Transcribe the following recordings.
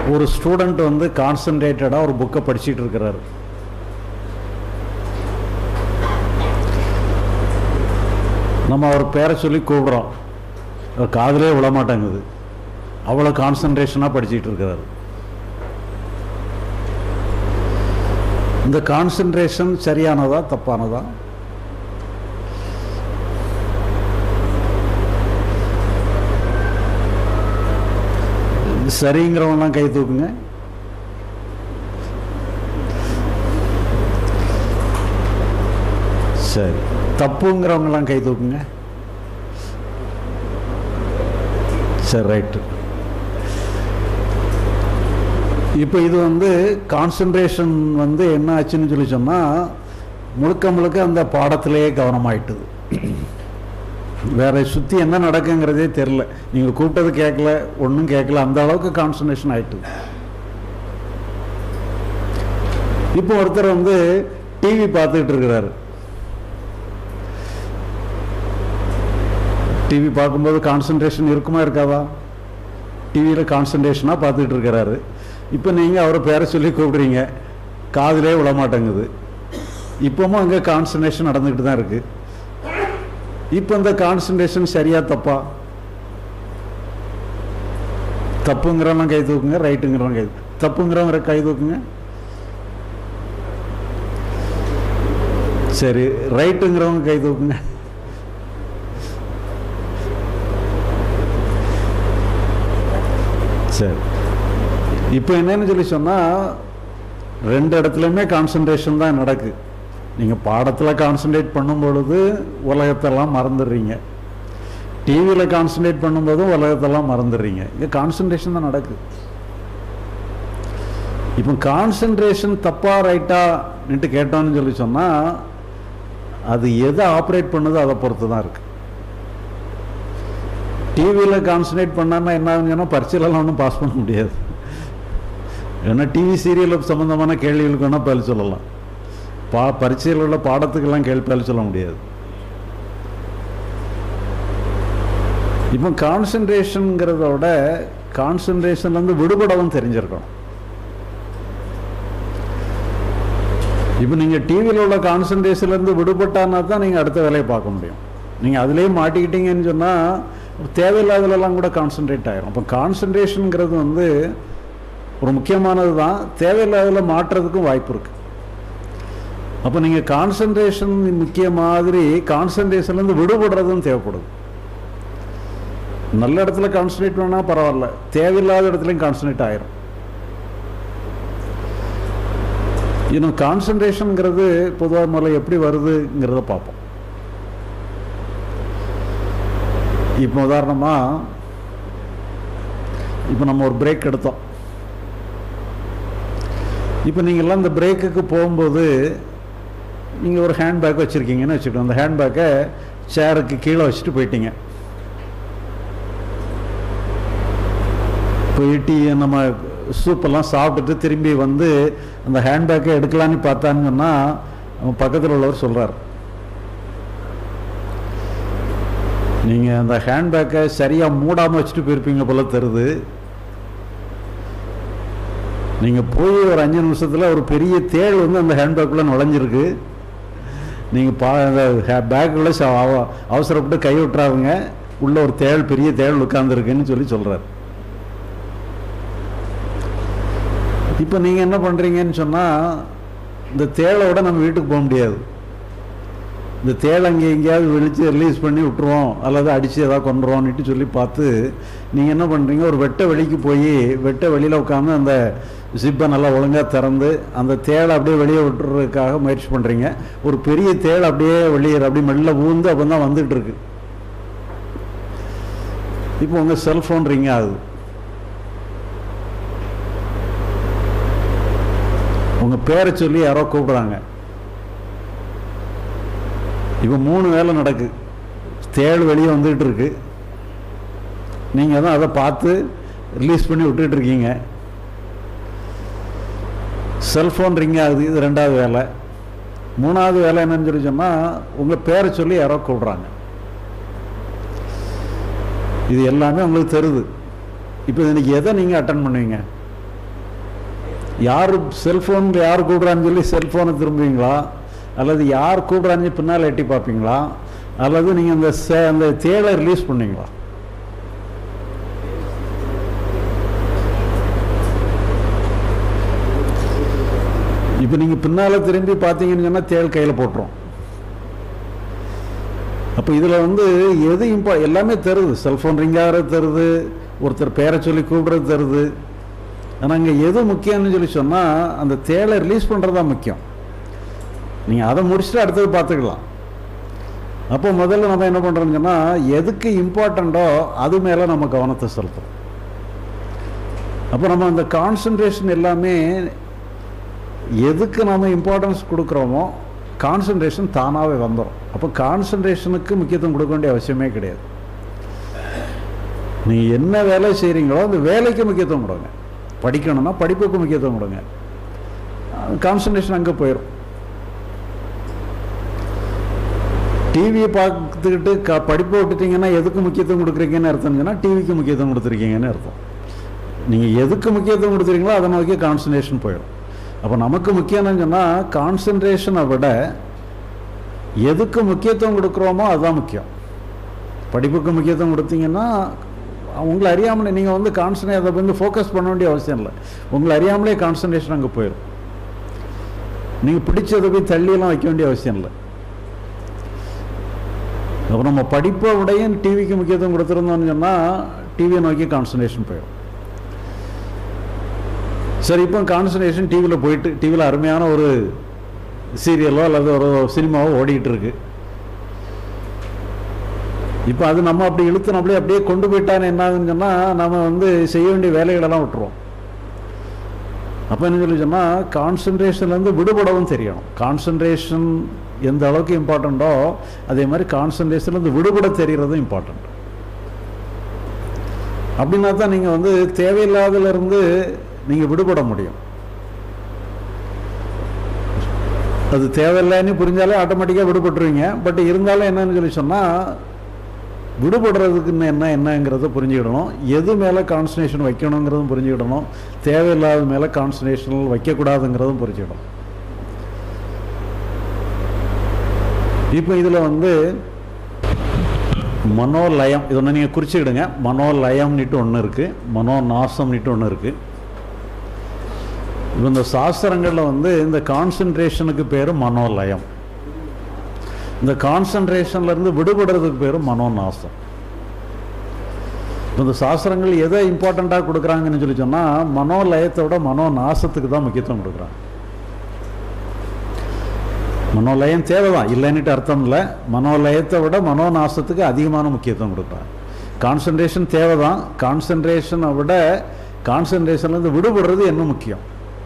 ஒரு ஸ்டூடெண்ட் வந்து கான்சன்ட்ரேட்டடாக ஒரு புக்கை படிச்சிட்டு இருக்கிறாரு நம்ம அவர் பேரை சொல்லி கூப்பிடுறோம் அவர் காதிலே விழ மாட்டேங்குது அவ்வளோ கான்சன்ட்ரேஷனாக படிச்சிட்டு இருக்கிறாரு இந்த கான்சன்ட்ரேஷன் சரியானதா தப்பானதா சரிங்கிறவங்கலாம் கை தூக்குங்க சரி தப்புங்கிறவங்கலாம் கை தூக்குங்க சரி ரைட்டு இப்போ இது வந்து கான்சன்ட்ரேஷன் வந்து என்ன ஆச்சுன்னு சொல்லி சொன்னால் முழுக்க முழுக்க அந்த பாடத்திலேயே கவனமாயிட்டுது வேற சுற்றி என்ன நடக்குங்கிறதே தெரில நீங்கள் கூப்பிட்டது கேட்கல ஒன்றும் கேட்கல அந்த அளவுக்கு கான்சன்ட்ரேஷன் ஆயிட்டு இப்போ ஒருத்தர் வந்து டிவி பார்த்துக்கிட்டு இருக்கிறாரு டிவி பார்க்கும்போது கான்சன்ட்ரேஷன் இருக்குமா இருக்காதா டிவியில் கான்சன்ட்ரேஷனாக பார்த்துக்கிட்டு இருக்கிறாரு இப்போ நீங்கள் அவரை பேரை சொல்லி கூப்பிடுறீங்க காதிலே விழ மாட்டேங்குது இப்போவும் அங்கே கான்சன்ட்ரேஷன் நடந்துக்கிட்டு தான் இருக்குது இப்போ இந்த கான்சன்ட்ரேஷன் சரியா தப்பா தப்புங்கிறவங்க கை தூக்குங்க ரைட்டுங்கிறவங்க கை தப்புங்கிறவங்க கை தூக்குங்க சரி ரைட்டுங்கிறவங்க கை தூக்குங்க சரி இப்போ என்னன்னு சொல்லி சொன்னால் ரெண்டு இடத்துலையுமே கான்சன்ட்ரேஷன் தான் நடக்கு நீங்கள் பாடத்தில் கான்சன்ட்ரேட் பண்ணும் பொழுது உலகத்தெல்லாம் மறந்துடுறீங்க டிவியில் கான்சன்ட்ரேட் பண்ணும்போதும் உலகத்தெல்லாம் மறந்துடுறீங்க இங்கே கான்சன்ட்ரேஷன் தான் நடக்குது இப்போ கான்சன்ட்ரேஷன் தப்பா ரைட்டான்ட்டு கேட்டோம்னு சொல்லி சொன்னால் அது எதை ஆப்ரேட் பண்ணுதோ அதை பொறுத்து தான் இருக்கு டிவியில் கான்சன்ட்ரேட் பண்ணான்னா என்ன ஆகுங்கன்னா பரீட்சையிலலாம் ஒன்றும் பாஸ் பண்ண முடியாது ஏன்னா டிவி சீரியல் சம்மந்தமான கேள்விகளுக்கு வேணால் பதில் சொல்லலாம் பா பரீட்சையில் உள்ள பாடத்துக்கெல்லாம் கேள்வி பதில் சொல்ல முடியாது இப்போ கான்சன்ட்ரேஷனுங்கிறத விட கான்சன்ட்ரேஷன்லேருந்து விடுபடவும் தெரிஞ்சிருக்கணும் இப்போ நீங்கள் டிவியில் உள்ள கான்சன்ட்ரேஷன்லேருந்து விடுபட்டானா தான் நீங்கள் அடுத்த வேலையை பார்க்க முடியும் நீங்கள் அதுலேயே மாட்டிக்கிட்டீங்கன்னு சொன்னால் தேவையில்லாதலாம் கூட கான்சன்ட்ரேட் ஆயிரும் அப்போ கான்சன்ட்ரேஷனுங்கிறது வந்து ஒரு முக்கியமானது தான் தேவையில்லாததில் மாற்றுறதுக்கும் வாய்ப்பு இருக்குது அப்போ நீங்கள் கான்சன்ட்ரேஷன் முக்கிய மாதிரி கான்சன்ட்ரேஷன்லேருந்து விடுபடுறதும் தேவைப்படுது நல்ல இடத்துல கான்சன்ட்ரேட் பண்ணால் பரவாயில்ல தேவையில்லாத இடத்துலையும் கான்சன்ட்ரேட் ஆயிரும் இன்னும் கான்சன்ட்ரேஷனுங்கிறது பொதுவாக முதல்ல எப்படி வருதுங்கிறத பார்ப்போம் இப்போ உதாரணமாக இப்போ நம்ம ஒரு பிரேக் எடுத்தோம் இப்போ நீங்கள்லாம் இந்த பிரேக்குக்கு போகும்போது நீங்கள் ஒரு ஹேண்ட்பேக் வச்சுருக்கீங்கன்னு வச்சுக்கோங்க அந்த ஹேண்ட்பேக்கை சேருக்கு கீழே வச்சுட்டு போயிட்டீங்க போயிட்டு நம்ம சூப்பெல்லாம் சாப்பிட்டுட்டு திரும்பி வந்து அந்த ஹேண்ட்பேக்கை எடுக்கலான்னு பார்த்தான்னு சொன்னால் அவன் பக்கத்தில் உள்ளவர் சொல்கிறார் நீங்கள் அந்த ஹேண்ட்பேக்கை சரியாக மூடாமல் வச்சுட்டு போயிருப்பீங்க போல தருது நீங்கள் போய் ஒரு அஞ்சு நிமிஷத்தில் ஒரு பெரிய தேள் வந்து அந்த ஹேண்ட்பேக்குள்ளே நுழைஞ்சிருக்கு நீங்கள் பா அந்த பேக்குள்ளே அவசரப்பட்டு கை விட்டுறாதுங்க உள்ள ஒரு தேள் பெரிய தேள் உட்காந்துருக்குன்னு சொல்லி சொல்கிறார் இப்போ நீங்கள் என்ன பண்ணுறீங்கன்னு சொன்னால் இந்த தேளோட நம்ம வீட்டுக்கு போக முடியாது இந்த தேள் அங்கே எங்கேயாவது வெளிச்சு ரிலீஸ் பண்ணி விட்டுருவோம் அல்லது அடித்து ஏதாவது கொண்டுருவோன்னுட்டு சொல்லி பார்த்து நீங்கள் என்ன பண்ணுறீங்க ஒரு வெட்ட வெளிக்கு போய் வெட்ட வெளியில் உட்காந்து அந்த ஜிப்பை நல்லா ஒழுங்காக திறந்து அந்த தேளை அப்படியே வெளியே விட்டுறதுக்காக முயற்சி பண்ணுறீங்க ஒரு பெரிய தேள் அப்படியே வெளியே அப்படியே மெல்ல ஊந்து அப்போ தான் வந்துட்டு இருக்கு இப்போ உங்கள் செல்ஃபோன் ரிங் ஆகுது உங்கள் பேரை சொல்லி யாரோ கூப்பிடுறாங்க இப்போ மூணு வேலை நடக்கு தேள் வெளியே வந்துக்கிட்டு இருக்கு நீங்கள் தான் அதை பார்த்து ரிலீஸ் பண்ணி விட்டுட்டு இருக்கீங்க செல்ஃபோன் ரிங் ஆகுது இது ரெண்டாவது வேலை மூணாவது வேலை என்னன்னு சொல்லி சொன்னால் உங்கள் பேரை சொல்லி யாரோ கூப்பிடுறாங்க இது எல்லாமே உங்களுக்கு தருது இப்போ இன்னைக்கு எதை நீங்கள் அட்டன் பண்ணுவீங்க யார் செல்ஃபோனில் யார் கூப்பிட்றான்னு சொல்லி செல்ஃபோனை திரும்புவீங்களா அல்லது யார் கூப்பிட்றான்னு பின்னால் எட்டி பார்ப்பீங்களா அல்லது நீங்கள் அந்த சே அந்த தேளை ரிலீஸ் பண்ணீங்களா இப்போ நீங்கள் பின்னால் திரும்பி பார்த்தீங்கன்னு சொன்னால் தேள் கையில் போட்டுரும் அப்போ இதில் வந்து எது இம்பா எல்லாமே தருது செல்ஃபோன் ரிங் ஆகிறது தருது ஒருத்தர் பேரை சொல்லி கூப்பிடுறது தருது ஆனால் அங்கே எது முக்கியம்னு சொல்லி சொன்னால் அந்த தேளை ரிலீஸ் பண்ணுறது தான் முக்கியம் நீங்கள் அதை முடிச்சுட்டு அடுத்தது பார்த்துக்கலாம் அப்போ முதல்ல நம்ம என்ன பண்ணுறோம்னு சொன்னால் எதுக்கு இம்பார்ட்டண்ட்டோ அது மேலே நம்ம கவனத்தை செலுத்துறோம் அப்போ நம்ம அந்த கான்சன்ட்ரேஷன் எல்லாமே எதுக்கு நம்ம இம்பார்ட்டன்ஸ் கொடுக்குறோமோ கான்சன்ட்ரேஷன் தானாகவே வந்துடும் அப்போ கான்சன்ட்ரேஷனுக்கு முக்கியத்துவம் கொடுக்க வேண்டிய அவசியமே கிடையாது நீங்கள் என்ன வேலை செய்கிறீங்களோ அந்த வேலைக்கு முக்கியத்துவம் கொடுங்க படிக்கணும்னா படிப்புக்கு முக்கியத்துவம் கொடுங்க கான்சன்ட்ரேஷன் அங்கே போயிடும் டிவியை பார்த்துக்கிட்டு க படிப்பை விட்டுட்டீங்கன்னா எதுக்கு முக்கியத்துவம் கொடுக்குறீங்கன்னு அர்த்தம்னா டிவிக்கு முக்கியத்துவம் கொடுத்துருக்கீங்கன்னு அர்த்தம் நீங்கள் எதுக்கு முக்கியத்துவம் கொடுத்துறீங்களோ அதை நோக்கி கான்சன்ட்ரேஷன் போயிடும் அப்போ நமக்கு முக்கியம்னு சொன்னால் கான்சன்ட்ரேஷனை விட எதுக்கு முக்கியத்துவம் கொடுக்குறோமோ அதுதான் முக்கியம் படிப்புக்கு முக்கியத்துவம் கொடுத்தீங்கன்னா உங்களை அறியாமலே நீங்கள் வந்து கான்சன்ட்ரே அதை வந்து ஃபோக்கஸ் பண்ண வேண்டிய அவசியம் இல்லை உங்களை அறியாமலே கான்சன்ட்ரேஷன் அங்கே போயிடும் நீங்கள் பிடிச்சதை போய் தள்ளியெல்லாம் வைக்க வேண்டிய அவசியம் இல்லை அப்போ நம்ம படிப்பை விடையும் டிவிக்கு முக்கியத்துவம் கொடுத்துருந்தோம்னு சொன்னால் டிவியை நோக்கி கான்சன்ட்ரேஷன் போயிடும் சரி இப்போ கான்சன்ட்ரேஷன் டிவியில் போயிட்டு டிவியில் அருமையான ஒரு சீரியலோ அல்லது ஒரு சினிமாவோ ஓடிக்கிட்டு இருக்கு இப்போ அது நம்ம அப்படி இழுத்து நம்மளே அப்படியே கொண்டு போயிட்டான்னு என்ன ஆகுன்னு சொன்னால் நம்ம வந்து செய்ய வேண்டிய வேலைகளெல்லாம் விட்டுருவோம் அப்போ என்ன சொல்லி சொன்னால் கான்சன்ட்ரேஷன்லேருந்து விடுபடவும் தெரியணும் கான்சன்ட்ரேஷன் எந்த அளவுக்கு இம்பார்ட்டண்ட்டோ அதே மாதிரி கான்சன்ட்ரேஷன்லேருந்து விடுபட தெரியறதும் இம்பார்ட்டண்ட் அப்படின்னா தான் நீங்கள் வந்து தேவையில்லாதலேருந்து நீங்கள் விடுபட முடியும் அது தேவையில்லைன்னு புரிஞ்சாலே ஆட்டோமேட்டிக்காக விடுபட்டுருவீங்க பட் இருந்தாலும் என்னன்னு சொல்லி சொன்னால் விடுபடுறதுக்குன்னு என்ன என்னங்கிறத புரிஞ்சுக்கிடணும் எது மேலே கான்சன்ட்ரேஷன் வைக்கணுங்கிறதும் புரிஞ்சுக்கிடணும் தேவையில்லாத மேலே கான்சன்ட்ரேஷன் வைக்கக்கூடாதுங்கிறதும் புரிஞ்சுக்கிடணும் இப்போ இதில் வந்து மனோலயம் இது ஒன்று நீங்கள் குறிச்சிக்கிடுங்க மனோலயம்னுட்டு ஒன்று இருக்குது மனோநாசம்னுட்டு ஒன்று இருக்குது இப்போ இந்த சாஸ்திரங்களில் வந்து இந்த கான்சன்ட்ரேஷனுக்கு பேர் மனோலயம் இந்த கான்சன்ட்ரேஷன்லேருந்து விடுபடுறதுக்கு பேர் மனோநாசம் இந்த சாஸ்திரங்கள் எதை இம்பார்ட்டண்ட்டாக கொடுக்குறாங்கன்னு சொல்லி சொன்னால் மனோலயத்தை விட மனோநாசத்துக்கு தான் முக்கியத்துவம் கொடுக்குறாங்க மனோலயம் தேவை தான் இல்லைன்னுட்டு அர்த்தம் இல்லை மனோலயத்தை விட மனோநாசத்துக்கு அதிகமான முக்கியத்துவம் கொடுக்குறாங்க கான்சன்ட்ரேஷன் தேவை தான் கான்சன்ட்ரேஷனை விட கான்சன்ட்ரேஷன்லேருந்து விடுபடுறது என்ன முக்கியம்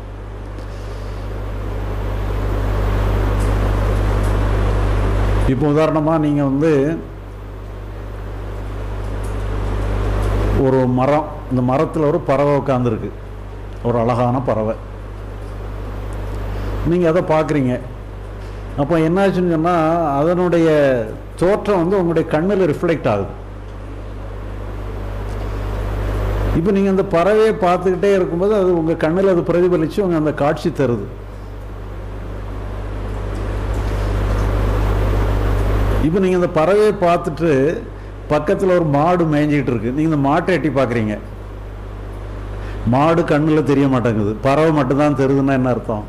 இப்போ உதாரணமாக நீங்கள் வந்து ஒரு மரம் இந்த மரத்தில் ஒரு பறவை உட்காந்துருக்கு ஒரு அழகான பறவை நீங்கள் அதை பார்க்குறீங்க அப்போ என்னாச்சுன்னு சொன்னால் அதனுடைய தோற்றம் வந்து உங்களுடைய கண்ணில் ரிஃப்ளெக்ட் ஆகுது இப்போ நீங்கள் அந்த பறவையை பார்த்துக்கிட்டே இருக்கும்போது அது உங்கள் கண்ணில் அது பிரதிபலித்து உங்கள் அந்த காட்சி தருது இப்போ நீங்கள் இந்த பறவையை பார்த்துட்டு பக்கத்தில் ஒரு மாடு மேய்ஞ்சிக்கிட்டு இருக்கு நீங்கள் இந்த மாட்டை எட்டி பார்க்குறீங்க மாடு கண்ணில் தெரிய மாட்டேங்குது பறவை மட்டும்தான் தெரியுதுன்னா என்ன அர்த்தம்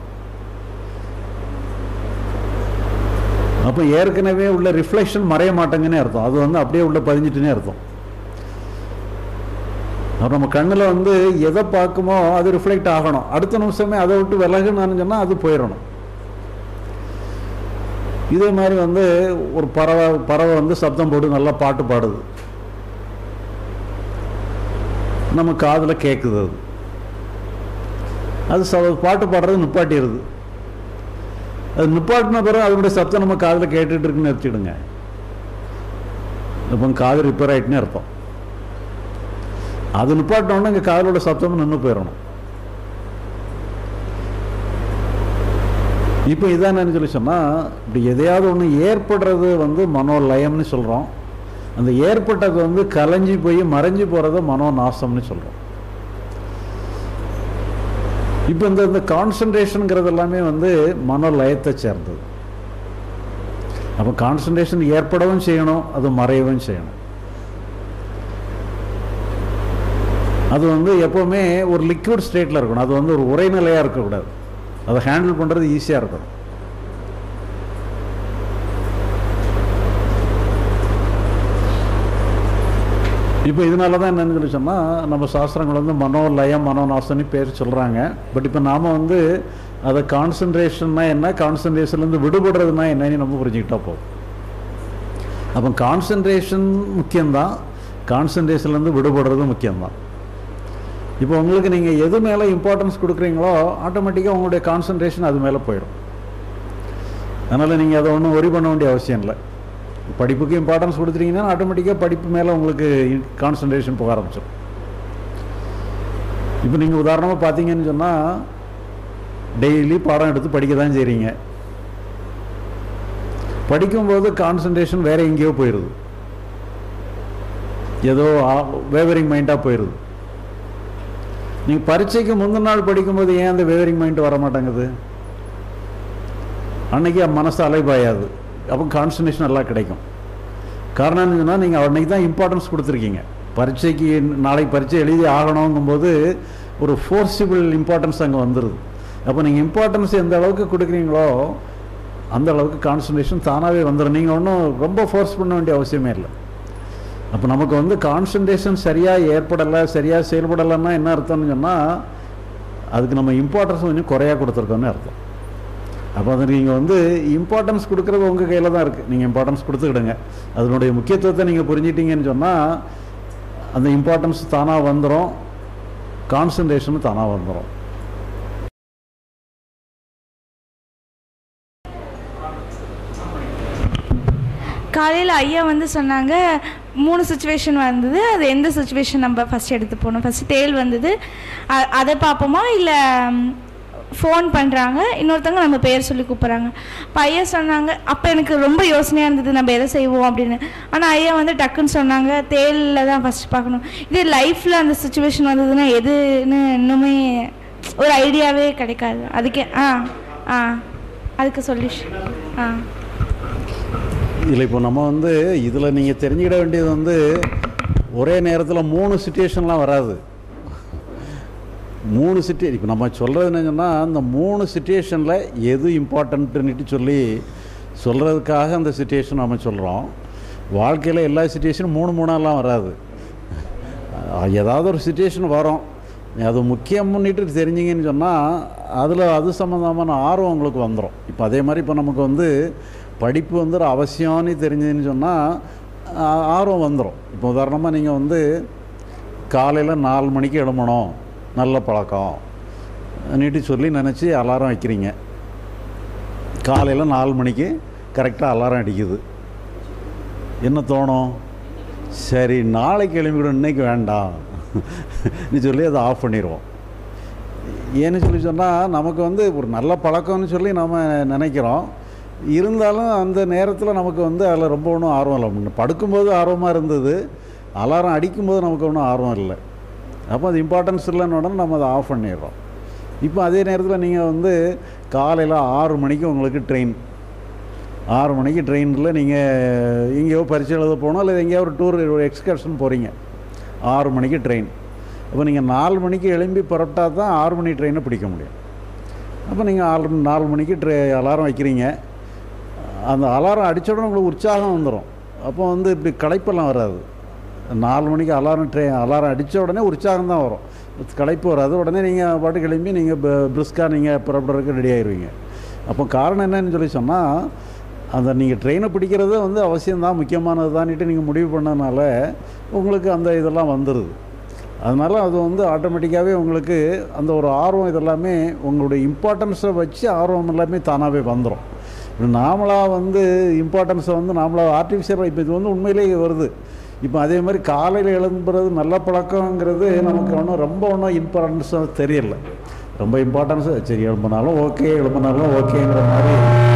அப்போ ஏற்கனவே உள்ள ரிஃப்ளெக்ஷன் மறைய மாட்டேங்கன்னே அர்த்தம் அது வந்து அப்படியே உள்ள பதிஞ்சிட்டுனே அர்த்தம் அப்போ நம்ம கண்ணில் வந்து எதை பார்க்குமோ அது ரிஃப்ளெக்ட் ஆகணும் அடுத்த நிமிஷமே அதை விட்டு விலகுனான்னு சொன்னால் அது போயிடணும் இதே மாதிரி வந்து ஒரு பறவை பறவை வந்து சப்தம் போட்டு நல்லா பாட்டு பாடுது நம்ம காதில் கேட்குது அது அது ச பாட்டு பாடுறது நிப்பாட்டிடுது அது நிப்பாட்டின பிறகு அதனுடைய சத்தம் நம்ம காதில் கேட்டுட்டு இருக்குன்னு வச்சுடுங்க இப்போ காது ரிப்பேர் ஆகிட்டுனே அர்த்தம் அது நிப்பாட்டினோடனே இங்கே காதலோட சத்தம் நின்று போயிடணும் இப்போ இதானு சொல்லி சொன்னால் இப்படி எதையாவது ஒன்று ஏற்படுறது வந்து மனோலயம்னு சொல்கிறோம் அந்த ஏற்பட்டது வந்து கலைஞ்சி போய் மறைஞ்சு போகிறத மனோநாசம்னு சொல்கிறோம் இப்போ இந்த இந்த கான்சன்ட்ரேஷனுங்கிறது எல்லாமே வந்து மனோலயத்தை சேர்ந்தது அப்போ கான்சன்ட்ரேஷன் ஏற்படவும் செய்யணும் அது மறையவும் செய்யணும் அது வந்து எப்போவுமே ஒரு லிக்விட் ஸ்டேட்டில் இருக்கணும் அது வந்து ஒரு உரைநிலையாக இருக்கக்கூடாது அதை ஹேண்டில் பண்ணுறது ஈஸியாக இருக்கணும் இப்போ இதனால தான் என்னன்னு சொல்லி சொன்னால் நம்ம சாஸ்திரங்கள் வந்து மனோலயம் மனோநாசனி பேர் சொல்கிறாங்க பட் இப்போ நாம் வந்து அதை கான்சன்ட்ரேஷன்னா என்ன கான்சன்ட்ரேஷன்லேருந்து விடுபடுறதுனா என்னன்னு நம்ம புரிஞ்சுக்கிட்டா போதும் அப்போ கான்சன்ட்ரேஷன் முக்கியம்தான் கான்சன்ட்ரேஷன்லேருந்து விடுபடுறது முக்கியம்தான் இப்போ உங்களுக்கு நீங்கள் எது மேலே இம்பார்ட்டன்ஸ் கொடுக்குறீங்களோ ஆட்டோமேட்டிக்காக உங்களுடைய கான்சன்ட்ரேஷன் அது மேலே போயிடும் அதனால் நீங்கள் அதை ஒன்றும் ஒரி பண்ண வேண்டிய அவசியம் இல்லை படிப்புக்கு இம்பார்ட்டன்ஸ் கொடுத்துட்டீங்கன்னா ஆட்டோமேட்டிக்காக படிப்பு மேலே உங்களுக்கு கான்சன்ட்ரேஷன் போக ஆரம்பிச்சிடும் இப்போ நீங்கள் உதாரணமாக பார்த்தீங்கன்னு சொன்னால் டெய்லி பாடம் எடுத்து படிக்க தான் செய்கிறீங்க படிக்கும்போது கான்சன்ட்ரேஷன் வேற எங்கேயோ போயிடுது ஏதோ வேவரிங் மைண்டாக போயிடுது நீங்கள் பரீட்சைக்கு முந்தின நாள் படிக்கும்போது ஏன் அந்த வேவரிங் மைண்ட் வர மாட்டேங்குது அன்னைக்கு மனசு அலைபாயாது அப்போ கான்சன்ட்ரேஷன் நல்லா கிடைக்கும் காரணம் என்னன்னா நீங்கள் அன்னைக்கு தான் இம்பார்ட்டன்ஸ் கொடுத்துருக்கீங்க பரீட்சைக்கு நாளைக்கு பரீட்சை எழுதி ஆகணுங்கும்போது ஒரு ஃபோர்ஸிபிள் இம்பார்ட்டன்ஸ் அங்கே வந்துடுது அப்போ நீங்கள் இம்பார்ட்டன்ஸ் எந்த அளவுக்கு கொடுக்குறீங்களோ அந்த அளவுக்கு கான்சன்ட்ரேஷன் தானாகவே வந்துடும் நீங்கள் ஒன்றும் ரொம்ப ஃபோர்ஸ் பண்ண வேண்டிய அவசியமே இல்லை அப்போ நமக்கு வந்து கான்சன்ட்ரேஷன் சரியாக ஏற்படலை சரியாக செயல்படலைன்னா என்ன அர்த்தம்னு சொன்னால் அதுக்கு நம்ம இம்பார்ட்டன்ஸ் கொஞ்சம் குறையாக கொடுத்துருக்கோன்னு அர்த்தம் அப்போ அது நீங்கள் வந்து இம்பார்ட்டன்ஸ் கொடுக்குறது உங்கள் கையில் தான் இருக்குது நீங்கள் இம்பார்ட்டன்ஸ் கொடுத்துக்கிடுங்க அதனுடைய முக்கியத்துவத்தை நீங்கள் புரிஞ்சிட்டீங்கன்னு சொன்னால் அந்த இம்பார்ட்டன்ஸ் தானாக வந்துடும் கான்சன்ட்ரேஷனும் தானாக வந்துடும் காலையில் ஐயா வந்து சொன்னாங்க மூணு சுச்சுவேஷன் வந்தது அது எந்த சுச்சுவேஷன் நம்ம ஃபஸ்ட் எடுத்து போகணும் ஃபஸ்ட்டு தேல் வந்தது அ- அதை பார்ப்போமா இல்லை ஃபோன் பண்ணுறாங்க இன்னொருத்தவங்க நம்ம பேர் சொல்லி கூப்பிட்றாங்க அப்போ ஐயா சொன்னாங்க அப்போ எனக்கு ரொம்ப யோசனையாக இருந்தது நம்ம எதை செய்வோம் அப்படின்னு ஆனால் ஐயா வந்து டக்குன்னு சொன்னாங்க தேலில் தான் ஃபஸ்ட் பார்க்கணும் இதே லைஃப்பில் அந்த சுச்சுவேஷன் வந்ததுன்னா எதுன்னு இன்னுமே ஒரு ஐடியாவே கிடைக்காது அதுக்கே ஆ ஆ அதுக்கு சொல்யூஷன் ஆ இதில் இப்போ நம்ம வந்து இதில் நீங்கள் தெரிஞ்சுக்கிட வேண்டியது வந்து ஒரே நேரத்தில் மூணு சுச்சுவேஷன்லாம் வராது மூணு சிட்டி இப்போ நம்ம சொல்கிறது என்னன்னா அந்த மூணு சுச்சுவேஷனில் எது இம்பார்ட்டன்ட்டுன்னுட்டு சொல்லி சொல்கிறதுக்காக அந்த சுச்சுவேஷன் நம்ம சொல்கிறோம் வாழ்க்கையில் எல்லா சுச்சுவேஷனும் மூணு மூணாலாம் வராது அஹ் ஏதாவது ஒரு சுச்சுவேஷன் வரும் அது முக்கியம்னுட்டு தெரிஞ்சிங்கன்னு சொன்னால் அதில் அது சம்மந்தமான ஆர்வம் உங்களுக்கு வந்துடும் இப்போ அதே மாதிரி இப்போ நமக்கு வந்து படிப்பு வந்து ஒரு அவசியம்னு தெரிஞ்சதுன்னு சொன்னால் ஆர்வம் வந்துடும் இப்போ உதாரணமாக நீங்கள் வந்து காலையில் நாலு மணிக்கு எழும்பணும் நல்ல பழக்கம் நீட்டு சொல்லி நினச்சி அலாரம் வைக்கிறீங்க காலையில் நாலு மணிக்கு கரெக்டாக அலாரம் அடிக்குது என்ன தோணும் சரி நாளைக்கு எழுப்பிவிடும் இன்னைக்கு வேண்டாம் நீ சொல்லி அதை ஆஃப் பண்ணிடுவோம் ஏன்னு சொல்லி சொன்னால் நமக்கு வந்து ஒரு நல்ல பழக்கம்னு சொல்லி நம்ம நினைக்கிறோம் இருந்தாலும் அந்த நேரத்தில் நமக்கு வந்து அதில் ரொம்ப ஒன்றும் ஆர்வம் இல்லை முன்ன படுக்கும்போது ஆர்வமாக இருந்தது அலாரம் அடிக்கும்போது நமக்கு ஒன்றும் ஆர்வம் இல்லை அப்போ அது இம்பார்ட்டன்ஸ் இல்லைன்னு உடனே நம்ம அதை ஆஃப் பண்ணிடுறோம் இப்போ அதே நேரத்தில் நீங்கள் வந்து காலையில் ஆறு மணிக்கு உங்களுக்கு ட்ரெயின் ஆறு மணிக்கு ட்ரெயினில் நீங்கள் எங்கேயோ பரிசு எழுத போகணும் இல்லை எங்கேயோ ஒரு டூர் ஒரு எக்ஸ்கர்ஷன் போகிறீங்க ஆறு மணிக்கு ட்ரெயின் அப்போ நீங்கள் நாலு மணிக்கு எழும்பி புறப்பட்டா தான் ஆறு மணி ட்ரெயினை பிடிக்க முடியும் அப்போ நீங்கள் ஆறு நாலு மணிக்கு ட்ரெ அலாரம் வைக்கிறீங்க அந்த அலாரம் அடித்த உடனே உங்களுக்கு உற்சாகம் வந்துடும் அப்போ வந்து இப்படி களைப்பெல்லாம் வராது நாலு மணிக்கு அலாரம் ட்ரெயின் அலாரம் அடித்த உடனே உற்சாகம் தான் வரும் களைப்பு வராது உடனே நீங்கள் பாட்டு கிளம்பி நீங்கள் பிரிஸ்காக நீங்கள் புறப்படுறதுக்கு ரெடி ஆயிடுவீங்க அப்போ காரணம் என்னன்னு சொல்லி சொன்னால் அந்த நீங்கள் ட்ரெயினை பிடிக்கிறது வந்து அவசியம்தான் முக்கியமானது தான்ட்டு நீங்கள் முடிவு பண்ணதுனால உங்களுக்கு அந்த இதெல்லாம் வந்துடுது அதனால் அது வந்து ஆட்டோமேட்டிக்காகவே உங்களுக்கு அந்த ஒரு ஆர்வம் இதெல்லாமே உங்களுடைய இம்பார்ட்டன்ஸை வச்சு ஆர்வம் எல்லாமே தானாகவே வந்துடும் நாமளாக வந்து இம்பார்ட்டன்ஸை வந்து நாமளாக ஆர்டிஃபிஷியலாக இப்போ இது வந்து உண்மையிலேயே வருது இப்போ அதே மாதிரி காலையில் எழும்புறது நல்ல பழக்கங்கிறது நமக்கு ஒன்றும் ரொம்ப ஒன்றும் இம்பார்ட்டன்ஸாக தெரியல ரொம்ப இம்பார்ட்டன்ஸு சரி எழும்பினாலும் ஓகே எழும்பினாலும் ஓகேங்கிற மாதிரி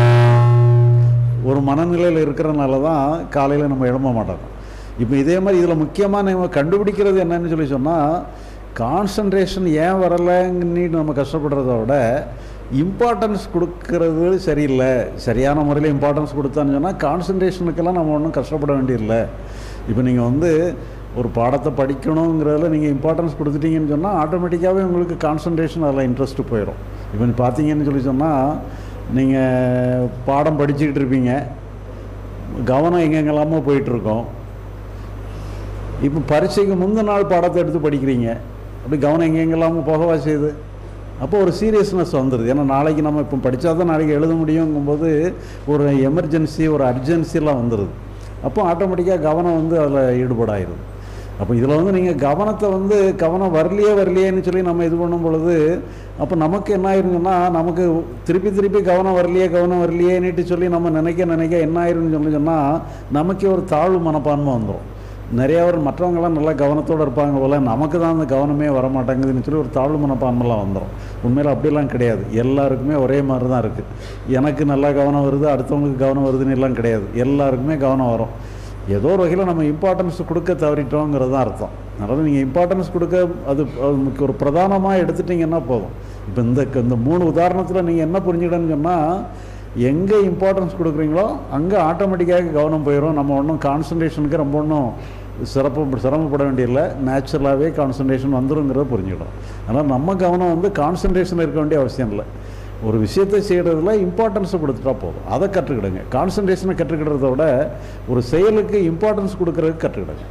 ஒரு மனநிலையில் இருக்கிறனால தான் காலையில் நம்ம எழும்ப மாட்டோம் இப்போ இதே மாதிரி இதில் முக்கியமாக நம்ம கண்டுபிடிக்கிறது என்னன்னு சொல்லி சொன்னால் கான்சன்ட்ரேஷன் ஏன் வரலைன்னு நம்ம கஷ்டப்படுறத விட இம்பார்ட்டன்ஸ் கொடுக்கறது சரியில்லை சரியான முறையில் இம்பார்ட்டன்ஸ் கொடுத்தான்னு சொன்னால் கான்சன்ட்ரேஷனுக்கெல்லாம் நம்ம ஒன்றும் கஷ்டப்பட வேண்டியதில்லை இப்போ நீங்கள் வந்து ஒரு பாடத்தை படிக்கணுங்கிறதுல நீங்கள் இம்பார்ட்டன்ஸ் கொடுத்துட்டீங்கன்னு சொன்னால் ஆட்டோமேட்டிக்காகவே உங்களுக்கு கான்சன்ட்ரேஷன் அதில் இன்ட்ரெஸ்ட்டு போயிடும் இப்போ நீ பார்த்தீங்கன்னு சொல்லி சொன்னால் நீங்கள் பாடம் படிச்சுக்கிட்டு இருப்பீங்க கவனம் எங்கெங்கெல்லாமோ போயிட்டுருக்கோம் இப்போ பரீட்சைக்கு முந்தின நாள் பாடத்தை எடுத்து படிக்கிறீங்க அப்படி கவனம் எங்கெங்கெல்லாமோ போகவா செய்யுது அப்போ ஒரு சீரியஸ்னஸ் வந்துடுது ஏன்னா நாளைக்கு நம்ம இப்போ படித்தா தான் நாளைக்கு எழுத முடியுங்கும்போது ஒரு எமர்ஜென்சி ஒரு அர்ஜென்சிலாம் வந்துடுது அப்போ ஆட்டோமேட்டிக்காக கவனம் வந்து அதில் ஈடுபாடாயிருது அப்போ இதில் வந்து நீங்கள் கவனத்தை வந்து கவனம் வரலையே வரலையேன்னு சொல்லி நம்ம இது பண்ணும் பொழுது அப்போ நமக்கு என்ன ஆயிருங்கன்னா நமக்கு திருப்பி திருப்பி கவனம் வரலையே கவனம் வரலையேன்னுட்டு சொல்லி நம்ம நினைக்க நினைக்க என்ன ஆயிருன்னு சொல்லி சொன்னால் நமக்கே ஒரு தாழ்வு மனப்பான்மை வந்துடும் நிறைய பேர் மற்றவங்களாம் நல்லா கவனத்தோடு இருப்பாங்க போல நமக்கு தான் அந்த கவனமே வர மாட்டேங்குதுன்னு சொல்லி ஒரு தாழ்வு மனப்பான்மைலாம் வந்துடும் உண்மையில் அப்படிலாம் கிடையாது எல்லாருக்குமே ஒரே மாதிரி தான் இருக்குது எனக்கு நல்லா கவனம் வருது அடுத்தவங்களுக்கு கவனம் வருதுன்னு எல்லாம் கிடையாது எல்லாருக்குமே கவனம் வரும் ஏதோ ஒரு வகையில் நம்ம இம்பார்ட்டன்ஸ் கொடுக்க தவறிட்டோங்கிறது தான் அர்த்தம் அதனால் நீங்கள் இம்பார்ட்டன்ஸ் கொடுக்க அது அது முக்கிய ஒரு பிரதானமாக எடுத்துட்டிங்கன்னா போதும் இப்போ இந்த இந்த மூணு உதாரணத்தில் நீங்கள் என்ன புரிஞ்சுக்கிடன்னு சொன்னால் எங்கே இம்பார்ட்டன்ஸ் கொடுக்குறீங்களோ அங்கே ஆட்டோமேட்டிக்காக கவனம் போயிடும் நம்ம ஒன்றும் கான்சன்ட்ரேஷனுக்கு ரொம்ப ஒன்றும் சிறப்பு சிரமப்பட வேண்டியதில்லை நேச்சுரலாகவே கான்சன்ட்ரேஷன் வந்துருங்கிறத புரிஞ்சுக்கிடும் அதனால் நம்ம கவனம் வந்து கான்சன்ட்ரேஷன் இருக்க வேண்டிய அவசியம் இல்லை ஒரு விஷயத்தை செய்கிறதுல இம்பார்ட்டன்ஸை கொடுத்துட்டா போதும் அதை கற்றுக்கிடுங்க கான்சன்ட்ரேஷனை கற்றுக்கிடுறத விட ஒரு செயலுக்கு இம்பார்ட்டன்ஸ் கொடுக்கறதுக்கு கற்றுக்கிடுங்க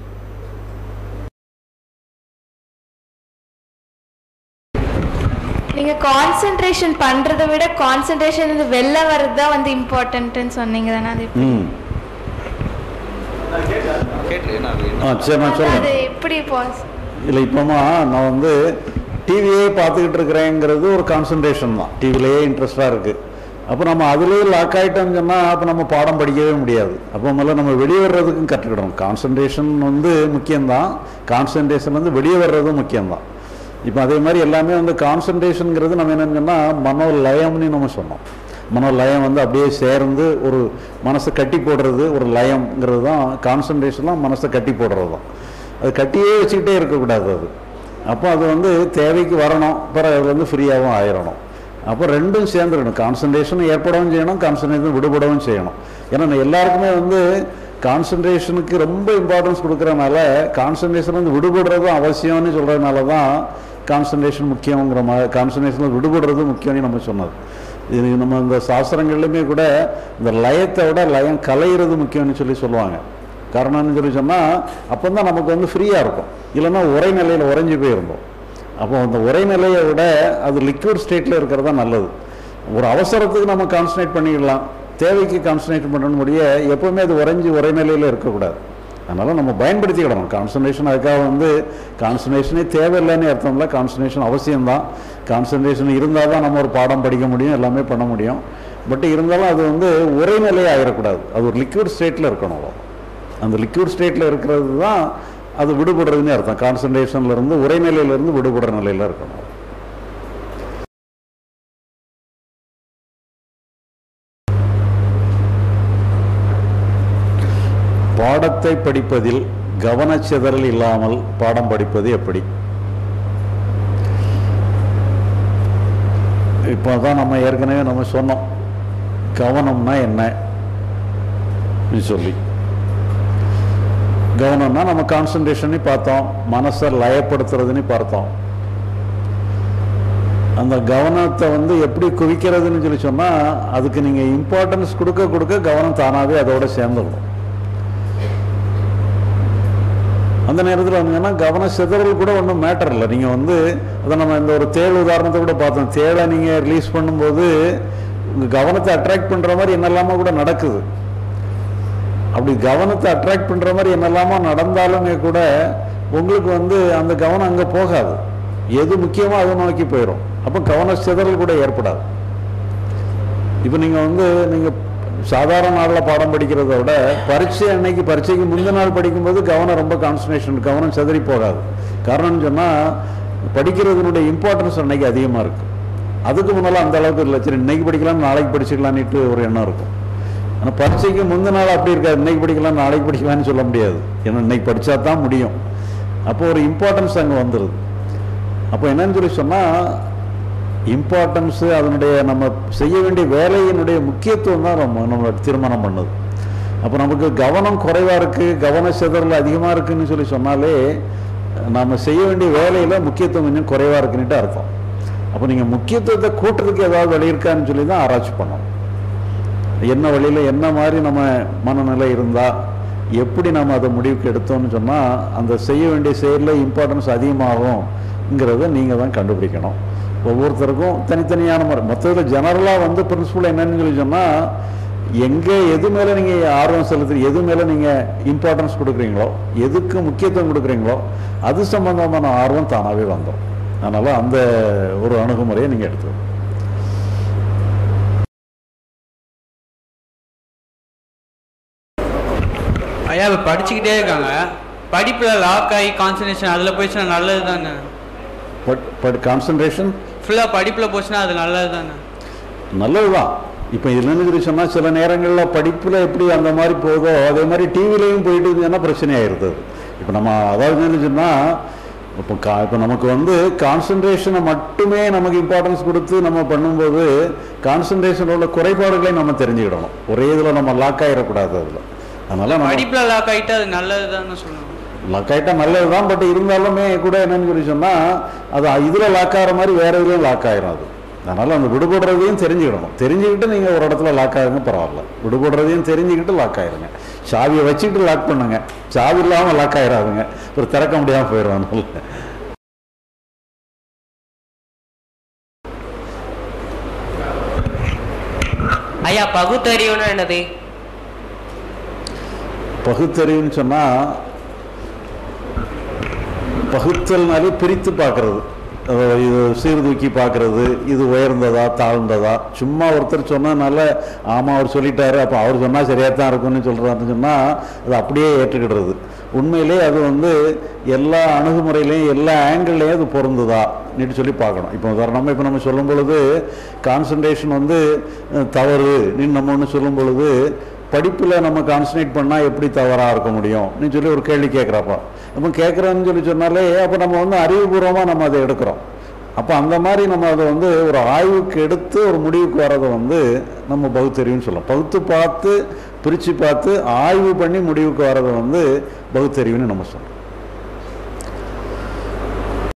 நீங்க கான்சென்ட்ரேஷன் பண்றதை விட கான்சென்ட்ரேஷன் இருந்து வெளில வர்றது தான் வந்து இம்பார்ட்டன்ட்னு சொன்னீங்க தானே அது எப்படி? ம் கேட்டு நான் அது ஆ சரி நான் அது சொல்கிறேன் எப்படி பாஸ் இல்லை இப்போமா நான் வந்து டிவியே பார்த்துக்கிட்டு இருக்கிறேங்கிறது ஒரு கான்சன்ட்ரேஷன் தான் டிவிலேயே இன்ட்ரெஸ்டாக இருக்குது அப்போ நம்ம அதுலேயே லாக் ஆகிட்டோம்னு சொன்னால் அப்போ நம்ம பாடம் படிக்கவே முடியாது அப்போ முதல்ல நம்ம வெளியே வர்றதுக்கும் கற்றுக்கிடணும் கான்சன்ட்ரேஷன் வந்து முக்கியம்தான் கான்சன்ட்ரேஷன் வந்து வெளியே வர்றதும் முக்கியம்தான் இப்போ அதே மாதிரி எல்லாமே வந்து கான்சன்ட்ரேஷனுங்கிறது நம்ம என்னன்னு சொன்னால் மனோ லயம்னு நம்ம சொன்னோம் மனோ லயம் வந்து அப்படியே சேர்ந்து ஒரு மனசை கட்டி போடுறது ஒரு லயம்ங்கிறது தான் கான்சன்ட்ரேஷன்லாம் மனசை கட்டி போடுறது தான் அது கட்டியே வச்சுக்கிட்டே இருக்கக்கூடாது அது அப்போ அது வந்து தேவைக்கு வரணும் பிறகு அது வந்து ஃப்ரீயாகவும் ஆயிடணும் அப்போ ரெண்டும் சேர்ந்துடணும் கான்சன்ட்ரேஷன் ஏற்படவும் செய்யணும் கான்சன்ட்ரேஷன் விடுபடவும் செய்யணும் ஏன்னா நான் எல்லாருக்குமே வந்து கான்சன்ட்ரேஷனுக்கு ரொம்ப இம்பார்ட்டன்ஸ் கொடுக்குறனால கான்சன்ட்ரேஷன் வந்து விடுபடுறதும் அவசியம்னு சொல்கிறதுனால தான் கான்சன்ட்ரேஷன் முக்கியங்கிற மாதிரி கான்சன்ட்ரேஷனில் விடுபடுறது முக்கியம்னு நம்ம சொன்னது இது நம்ம இந்த சாஸ்திரங்கள்லையுமே கூட இந்த லயத்தை விட லயம் கலையிறது முக்கியம்னு சொல்லி சொல்லுவாங்க காரணம்னு சொல்லி சொன்னால் அப்போ தான் நமக்கு வந்து ஃப்ரீயாக இருக்கும் இல்லைன்னா உரை நிலையில் உறைஞ்சி போயிருந்தோம் அப்போ அந்த உரை நிலையை விட அது லிக்விட் ஸ்டேட்டில் இருக்கிறது தான் நல்லது ஒரு அவசரத்துக்கு நம்ம கான்சன்ட்ரேட் பண்ணிக்கலாம் தேவைக்கு கான்சன்ட்ரேட் பண்ணணும் முடிய எப்போவுமே அது உறைஞ்சி உரை நிலையில் இருக்கக்கூடாது அதனால் நம்ம பயன்படுத்திக்கிடணும் கான்சன்ட்ரேஷன் அதுக்காக வந்து கான்சன்ட்ரேஷனே தேவையில்லைன்னு அர்த்தம் இல்லை கான்சன்ட்ரேஷன் அவசியம்தான் கான்சன்ட்ரேஷன் இருந்தால் தான் நம்ம ஒரு பாடம் படிக்க முடியும் எல்லாமே பண்ண முடியும் பட் இருந்தாலும் அது வந்து ஒரே நிலையே ஆகிடக்கூடாது அது ஒரு லிக்விட் ஸ்டேட்டில் இருக்கணும் அவ்வளோ அந்த லிக்விட் ஸ்டேட்டில் இருக்கிறது தான் அது விடுபடுறதுன்னு அர்த்தம் கான்சன்ட்ரேஷன்ல இருந்து ஒரே நிலையிலிருந்து விடுபடுற நிலையில் இருக்கணும் பாடத்தை படிப்பதில் கவனச்சிதறல் இல்லாமல் பாடம் படிப்பது எப்படி இப்போ தான் நம்ம ஏற்கனவே நம்ம சொன்னோம் கவனம்னா என்ன சொல்லி கவனம்னா நம்ம கான்சன்ட்ரேஷன் பார்த்தோம் மனசை லயப்படுத்துறதுன்னு பார்த்தோம் அந்த கவனத்தை வந்து எப்படி குவிக்கிறதுன்னு சொல்லி சொன்னால் அதுக்கு நீங்கள் இம்பார்ட்டன்ஸ் கொடுக்க கொடுக்க கவனம் தானாகவே அதோட சேர்ந்துடும் அந்த நேரத்தில் வந்தீங்கன்னா கவன சிதறல் கூட ஒன்றும் மேட்டர் இல்லை நீங்கள் வந்து அதை நம்ம இந்த ஒரு தேள் உதாரணத்தை கூட பார்த்தோம் தேளை நீங்கள் ரிலீஸ் பண்ணும்போது உங்கள் கவனத்தை அட்ராக்ட் பண்ணுற மாதிரி என்னெல்லாமோ கூட நடக்குது அப்படி கவனத்தை அட்ராக்ட் பண்ணுற மாதிரி என்னெல்லாமோ நடந்தாலுமே கூட உங்களுக்கு வந்து அந்த கவனம் அங்கே போகாது எது முக்கியமோ அதை நோக்கி போயிடும் அப்போ கவன சிதறல் கூட ஏற்படாது இப்போ நீங்கள் வந்து நீங்கள் சாதாரண நாளில் பாடம் படிக்கிறத விட பரீட்சை அன்னைக்கு பரீட்சைக்கு முந்தின நாள் படிக்கும்போது கவனம் ரொம்ப கான்சன்ட்ரேஷன் கவனம் சிதறி போகாது காரணம்னு சொன்னால் படிக்கிறதுனுடைய இம்பார்ட்டன்ஸ் அன்னைக்கு அதிகமாக இருக்கும் அதுக்கு முன்னால் அந்த அளவுக்கு இல்லை சரி இன்னைக்கு படிக்கலாம் நாளைக்கு படிச்சுக்கலான்னுட்டு ஒரு எண்ணம் இருக்கும் ஆனால் பரீட்சைக்கு முந்தின நாள் அப்படி இருக்காது இன்னைக்கு படிக்கலாம் நாளைக்கு படிக்கலாம்னு சொல்ல முடியாது ஏன்னா இன்னைக்கு படித்தா தான் முடியும் அப்போ ஒரு இம்பார்ட்டன்ஸ் அங்கே வந்துடுது அப்போ என்னன்னு சொல்லி சொன்னால் இம்பார்ட்டன்ஸு அதனுடைய நம்ம செய்ய வேண்டிய வேலையினுடைய முக்கியத்துவம் தான் நம்ம நம்ம தீர்மானம் பண்ணுது அப்போ நமக்கு கவனம் குறைவாக இருக்குது கவன சிதறல் அதிகமாக இருக்குன்னு சொல்லி சொன்னாலே நம்ம செய்ய வேண்டிய வேலையில் முக்கியத்துவம் கொஞ்சம் குறைவாக இருக்குன்னுட்டு அர்த்தம் அப்போ நீங்கள் முக்கியத்துவத்தை கூட்டுறதுக்கு ஏதாவது வழி இருக்கான்னு சொல்லி தான் ஆராய்ச்சி பண்ணணும் என்ன வழியில் என்ன மாதிரி நம்ம மனநிலை இருந்தால் எப்படி நம்ம அதை முடிவுக்கு எடுத்தோம்னு சொன்னால் அந்த செய்ய வேண்டிய செயலில் இம்பார்ட்டன்ஸ் அதிகமாகும்ங்கிறத நீங்கள் தான் கண்டுபிடிக்கணும் ஒவ்வொருத்தருக்கும் தனித்தனியான முறை மொத்தத்தில் ஜெனரலாக வந்து பிரின்சிபல் என்னன்னு சொல்லி சொன்னால் எங்கே எது மேலே நீங்கள் ஆர்வம் செலுத்துறீங்க எது மேலே நீங்கள் இம்பார்ட்டன்ஸ் கொடுக்குறீங்களோ எதுக்கு முக்கியத்துவம் கொடுக்குறீங்களோ அது சம்பந்தமான ஆர்வம் தானாகவே வந்துடும் அதனால் அந்த ஒரு அணுகுமுறையை நீங்கள் எடுத்துக்கணும் ஐயா இப்போ படிச்சுக்கிட்டே இருக்காங்க படிப்பில் லாக் ஆகி கான்சன்ட்ரேஷன் அதில் போயிடுச்சுன்னா நல்லது தானே பட் பட் கான்சன்ட்ரேஷன் ஃபுல்லாக படிப்பில் போச்சுன்னா அது நல்லது தானே நல்லதுதான் இப்போ இதுலன்னு சொல்லி சொன்னால் சில நேரங்களில் படிப்பில் எப்படி அந்த மாதிரி போதோ அதே மாதிரி டிவிலையும் போயிட்டு இருந்ததுன்னா பிரச்சனை ஆயிருது இப்போ நம்ம அதாவது என்னன்னு சொன்னால் இப்போ கா இப்போ நமக்கு வந்து கான்சன்ட்ரேஷனை மட்டுமே நமக்கு இம்பார்ட்டன்ஸ் கொடுத்து நம்ம பண்ணும்போது கான்சன்ட்ரேஷனில் உள்ள குறைபாடுகளை நம்ம தெரிஞ்சுக்கிடணும் ஒரே இதில் நம்ம லாக் ஆகிடக்கூடாது அதில் அதனால் நம்ம படிப்பில் லாக் ஆகிட்டு அது நல்லது தானே சொல்லணும் லாக் ஆகிட்டா நல்லது தான் பட் இருந்தாலுமே கூட என்னன்னு சொல்லி சொன்னால் அது இதில் லாக் ஆகிற மாதிரி வேற இதுலையும் லாக் ஆயிரும் அது அதனால் அந்த விடுபடுறதையும் தெரிஞ்சுக்கிடணும் தெரிஞ்சுக்கிட்டு நீங்கள் ஒரு இடத்துல லாக் ஆகுங்க பரவாயில்ல விடுபடுறதையும் தெரிஞ்சுக்கிட்டு லாக் ஆயிருங்க சாவியை வச்சுக்கிட்டு லாக் பண்ணுங்க சாவி இல்லாமல் லாக் ஆயிடாதுங்க ஒரு திறக்க முடியாமல் போயிடும் அதனால ஐயா பகுத்தறிவுனா என்னது பகுத்தறிவுன்னு சொன்னால் பகுத்தல்னாலே பிரித்து பார்க்கறது அதாவது இது சீர்தூக்கி பார்க்கறது இது உயர்ந்ததா தாழ்ந்ததா சும்மா ஒருத்தர் சொன்னதுனால ஆமாம் அவர் சொல்லிட்டாரு அப்போ அவர் சொன்னால் சரியாக தான் இருக்கும்னு சொல்கிறாருன்னு சொன்னால் அது அப்படியே ஏற்றுக்கிடுறது உண்மையிலே அது வந்து எல்லா அணுகுமுறையிலையும் எல்லா ஆங்கிள்லையும் அது பொருந்துதா நீட்டு சொல்லி பார்க்கணும் இப்போ உதாரணமாக இப்போ நம்ம சொல்லும் பொழுது கான்சன்ட்ரேஷன் வந்து அஹ், தவறு நீ நம்ம ஒன்று சொல்லும் பொழுது படிப்பில் நம்ம கான்சன்ட்ரேட் பண்ணால் எப்படி தவறாக இருக்க முடியும் நீ சொல்லி ஒரு கேள்வி கேட்குறப்ப அப்போ கேட்குறேன்னு சொல்லி சொன்னாலே அப்போ நம்ம வந்து அறிவுபூர்வமாக நம்ம அதை எடுக்கிறோம் அப்போ அந்த மாதிரி நம்ம அதை வந்து ஒரு ஆய்வுக்கு எடுத்து ஒரு முடிவுக்கு வரதை வந்து நம்ம பகுத்தறிவுன்னு சொல்லலாம் பகுத்து பார்த்து பிரித்து பார்த்து ஆய்வு பண்ணி முடிவுக்கு வரதை வந்து பகுத்தறிவுன்னு நம்ம சொல்லலாம்